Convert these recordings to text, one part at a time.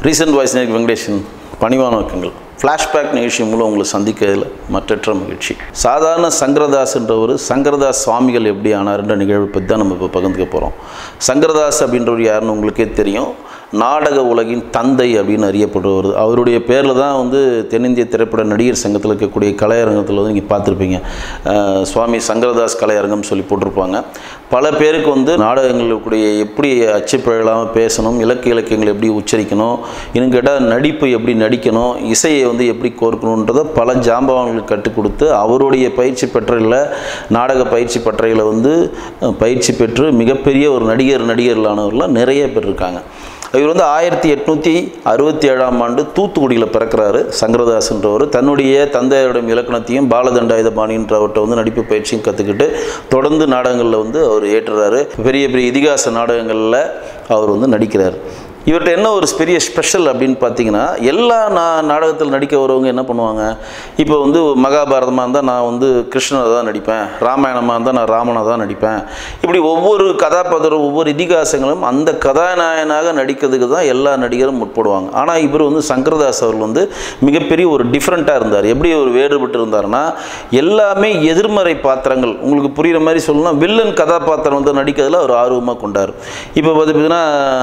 recent voice நேக் Venkatesan பணிவான வணக்கங்கள் flashback நிகழ்ச்சி மூலம் உங்களை சந்திக்கிறதுல மற்றற்ற மகிழ்ச்சி சாதாரண சங்கரதாஸ்ன்றவர் சங்கரதாஸ் சுவாமிகள் எப்படி ஆனார்ன்ற நிகழ்வு பற்றி தான் நம்ம இப்போ பகிர்ந்துக்க போகிறோம் சங்கரதாஸ் அப்படின்றவர் யாருன்னு உங்களுக்கே தெரியும் நாடக உலகின் தந்தை அப்படின்னு அறியப்படுவர் அவருடைய பேரில் தான் வந்து தென்னிந்திய திரைப்பட நடிகர் சங்கத்தில் இருக்கக்கூடிய கலையரங்கத்தில் வந்து நீங்கள் பார்த்துருப்பீங்க அஹ் சுவாமி சங்கரதாஸ் கலையரங்கம் சொல்லி போட்டிருப்பாங்க பல பேருக்கு வந்து நாடகங்களுக்குடைய எப்படி அச்சுப்பிழலாமல் பேசணும் இலக்கிய இலக்கியங்களை எப்படி உச்சரிக்கணும் இன்னும் கேட்டால் நடிப்பு எப்படி நடிக்கணும் இசையை வந்து எப்படி கோர்க்கணுன்றதை பல ஜாம்பவான்களுக்கு கற்றுக் கொடுத்து அவருடைய பயிற்சி பெற்றையில் நாடக பயிற்சி பற்றையில் வந்து அஹ், பயிற்சி பெற்று மிகப்பெரிய ஒரு நடிகர் நடிகர்களானவர்கள்லாம் நிறைய பேர் இருக்காங்க இவர் வந்து ஆயிரத்தி எட்நூற்றி அறுபத்தி ஏழாம் ஆண்டு தூத்துக்குடியில் பிறக்கிறாரு சங்கரதாஸ்ன்றவர் தன்னுடைய தந்தையோட இலக்கணத்தையும் பாலதண்டாயுதபாணின்றவர்கிட்ட வந்து நடிப்பு பயிற்சியும் கற்றுக்கிட்டு தொடர்ந்து நாடகங்களில் வந்து அவர் ஏற்றுறாரு பெரிய பெரிய இதிகாச நாடகங்களில் அவர் வந்து நடிக்கிறார் இவர்கிட்ட என்ன ஒரு பெரிய ஸ்பெஷல் அப்படின்னு பார்த்தீங்கன்னா எல்லா நா நாடகத்தில் நடிக்க வரவங்க என்ன பண்ணுவாங்க இப்போ வந்து மகாபாரதமாக இருந்தால் நான் வந்து கிருஷ்ணனை தான் நடிப்பேன் ராமாயணமாக இருந்தால் நான் ராமனை தான் நடிப்பேன் இப்படி ஒவ்வொரு கதாபாத்திரம் ஒவ்வொரு இதிகாசங்களும் அந்த கதாநாயகனாக நடிக்கிறதுக்கு தான் எல்லா நடிகரும் முற்படுவாங்க ஆனால் இவர் வந்து சங்கரதாஸ் அவர்கள் வந்து மிகப்பெரிய ஒரு டிஃப்ரெண்ட்டாக இருந்தார் எப்படி ஒரு வேறுபட்டு இருந்தார்னா எல்லாமே எதிர்மறை பாத்திரங்கள் உங்களுக்கு புரிகிற மாதிரி சொல்லணும்னா வில்லன் கதாபாத்திரம் வந்து நடிக்கிறதுல அவர் ஆர்வமாக கொண்டார் இப்போ பார்த்தீங்கன்னா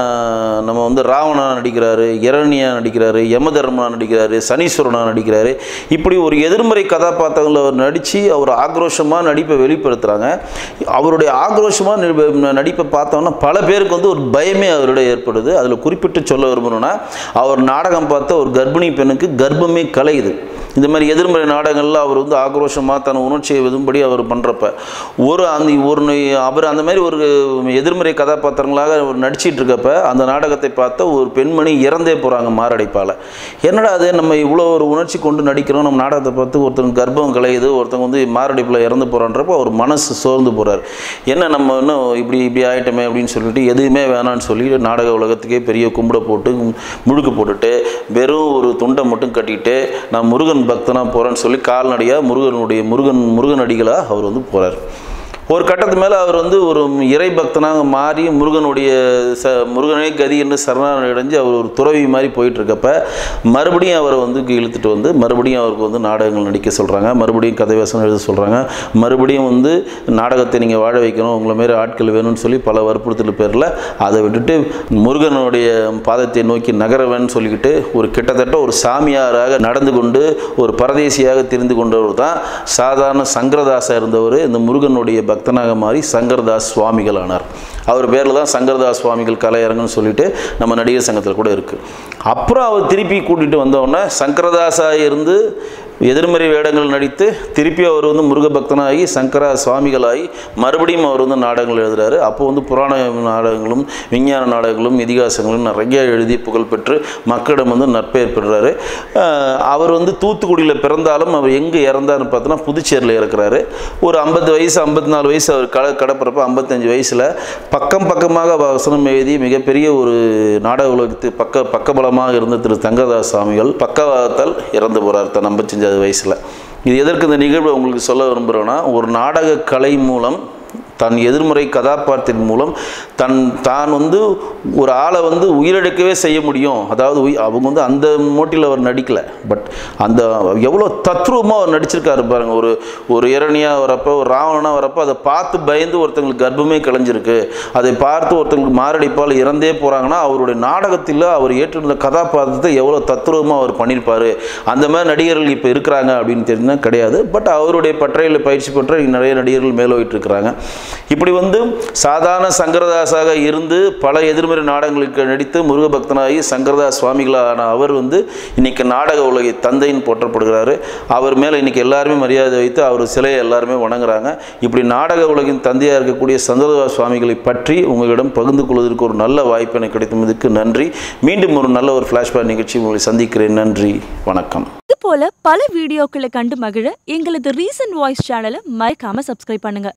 நம்ம வந்து ராவணா நடிக்கிறாரு இரணியா நடிக்கிறாரு யமதர்மனா நடிக்கிறாரு சனீஸ்வரனா நடிக்கிறாரு இப்படி ஒரு எதிர்மறை கதாபாத்திரங்களை அவர் நடித்து அவர் ஆக்ரோஷமாக நடிப்பை வெளிப்படுத்துகிறாங்க அவருடைய ஆக்ரோஷமாக நடிப்பை பார்த்தோன்னா பல பேருக்கு வந்து ஒரு பயமே அவருடைய ஏற்படுது அதில் குறிப்பிட்டு சொல்ல விரும்பணும்னா அவர் நாடகம் பார்த்த ஒரு கர்ப்பிணி பெண்ணுக்கு கர்ப்பமே கலையுது இந்த மாதிரி எதிர்மறை நாடகங்களில் அவர் வந்து ஆக்ரோஷமாக தன் உணர்ச்சியை விதும்படி அவர் பண்ணுறப்ப ஒரு அந்த ஒரு அவர் அந்த மாதிரி ஒரு எதிர்மறை கதாபாத்திரங்களாக அவர் நடிச்சிட்டு இருக்கப்ப அந்த நாடகத்தை பார்த்த ஒரு பெண்மணி இறந்தே போகிறாங்க மாரடைப்பால் என்னடா அது நம்ம இவ்வளோ ஒரு உணர்ச்சி கொண்டு நடிக்கிறோம் நம்ம நாடகத்தை பார்த்து ஒருத்தங்க கர்ப்பம் கலையுது ஒருத்தங்க வந்து மாரடைப்பில் இறந்து போகிறான்றப்போ அவர் மனசு சோர்ந்து போகிறார் என்ன நம்ம இன்னும் இப்படி இப்படி ஆயிட்டோமே அப்படின்னு சொல்லிட்டு எதுவுமே வேணான்னு சொல்லி நாடக உலகத்துக்கே பெரிய கும்பிட போட்டு முழுக்கு போட்டுட்டு வெறும் ஒரு துண்டை மட்டும் கட்டிட்டு நான் முருகன் பக்தனாக போகிறேன்னு சொல்லி கால்நடையாக முருகனுடைய முருகன் முருகன் அடிகளாக அவர் வந்து போகிறார் ஒரு கட்டத்து மேலே அவர் வந்து ஒரு இறை பக்தனாக மாறி முருகனுடைய ச முருகனே கதி என்று சரணாகி அடைஞ்சு அவர் ஒரு துறவி மாதிரி போயிட்டு இருக்கப்ப மறுபடியும் அவரை வந்து இழுத்துட்டு வந்து மறுபடியும் அவருக்கு வந்து நாடகங்கள் நடிக்க சொல்கிறாங்க மறுபடியும் கதை வசனம் எழுத சொல்கிறாங்க மறுபடியும் வந்து நாடகத்தை நீங்கள் வாழ வைக்கணும் உங்களை மாரி ஆட்கள் வேணும்னு சொல்லி பல வற்புறுத்தல் பேரில் அதை விட்டுட்டு முருகனுடைய பாதத்தை நோக்கி நகரவேன்னு சொல்லிக்கிட்டு ஒரு கிட்டத்தட்ட ஒரு சாமியாராக நடந்து கொண்டு ஒரு பரதேசியாக தெரிந்து கொண்டவர் தான் சாதாரண சங்கரதாசா இருந்தவர் இந்த முருகனுடைய பக்தனாக மாறி சங்கரதாஸ் சுவாமிகள் ஆனார் அவர் பேரில் தான் சங்கரதாஸ் சுவாமிகள் கலையரங்குன்னு சொல்லிட்டு நம்ம நடிகர் சங்கத்தில் கூட இருக்குது அப்புறம் அவர் திருப்பி கூட்டிகிட்டு வந்தோடனே சங்கரதாஸா இருந்து எதிர்மறை வேடங்கள் நடித்து திருப்பி அவர் வந்து முருக பக்தனாகி சங்கரா சுவாமிகளாகி மறுபடியும் அவர் வந்து நாடகங்கள் எழுதுறாரு அப்போ வந்து புராண நாடகங்களும் விஞ்ஞான நாடகங்களும் இதிகாசங்களும் நிறைய எழுதி புகழ்பெற்று மக்களிடம் வந்து நற்பெயர் பெறுறாரு ஆஹ் அவர் வந்து தூத்துக்குடியில் பிறந்தாலும் அவர் எங்கே இறந்தாருன்னு பார்த்தோன்னா புதுச்சேரியில் இருக்கிறாரு ஒரு ஐம்பது வயசு ஐம்பத்தி நாலு வயசு அவர் கட கடப்புறப்ப ஐம்பத்தஞ்சு வயசில் பக்கம் பக்கமாக வசனம் எழுதி மிகப்பெரிய ஒரு நாடக உலகத்து பக்க பக்கபலமாக இருந்த திரு தங்கதாஸ் சுவாமிகள் பக்கவாதத்தால் இறந்து போகிறார் தன் ஐம்பத்தஞ்சாவது வயசில் இது எதற்கு இந்த நிகழ்வை உங்களுக்கு சொல்ல விரும்புகிறேன்னா ஒரு நாடக கலை மூலம் தன் எதிர்மறை கதாபாத்திரத்தின் மூலம் தன் தான் வந்து ஒரு ஆளை வந்து உயிரிழக்கவே செய்ய முடியும் அதாவது உயி- அவங்க வந்து அந்த மோட்டில் அவர் நடிக்கலை பட் அந்த எவ்வளோ தத்ரூபமாக அவர் நடிச்சிருக்காரு பாருங்க ஒரு ஒரு இரணியாக வரப்போ ஒரு ராவணனாக வரப்போ அதை பார்த்து பயந்து ஒருத்தங்களுக்கு கர்ப்பமே கலைஞ்சிருக்கு அதை பார்த்து ஒருத்தங்களுக்கு மாரடைப்பால் இறந்தே போகிறாங்கன்னா அவருடைய நாடகத்தில் அவர் ஏற்றிருந்த கதாபாத்திரத்தை எவ்வளோ தத்ரூபமாக அவர் பண்ணியிருப்பார் அந்த மாதிரி நடிகர்கள் இப்போ இருக்கிறாங்க அப்படின்னு தெரிஞ்சுன்னா கிடையாது பட் அவருடைய பற்றையில் பயிற்சி பெற்ற நிறைய நடிகர்கள் மேலோயிட்டு இருக்கிறாங்க இப்படி வந்து சாதாரண சங்கரதாஸாக இருந்து பல எதிர்மறை நாடகங்களுக்கு நடித்து முருகபக்தனாகி சங்கரதாஸ் சுவாமிகளான அவர் வந்து இன்னைக்கு நாடக உலகை தந்தைன்னு போற்றப்படுகிறாரு அவர் மேலே இன்னைக்கு எல்லாருமே மரியாதை வைத்து அவர் சிலையை எல்லாருமே வணங்குறாங்க இப்படி நாடக உலகின் தந்தையாக இருக்கக்கூடிய சங்கரதாஸ் சுவாமிகளை பற்றி உங்களிடம் பகிர்ந்து கொள்வதற்கு ஒரு நல்ல வாய்ப்பு எனக்கு கிடைத்ததுக்கு நன்றி மீண்டும் ஒரு நல்ல ஒரு ஃப்ளாஷ்பேக் நிகழ்ச்சி உங்களை சந்திக்கிறேன் நன்றி வணக்கம் இது போல பல வீடியோக்களை கண்டு மகிழ எங்களது ரீசன்ட் வாய்ஸ் சேனலை மறக்காம சப்ஸ்கிரைப் பண்ணுங்க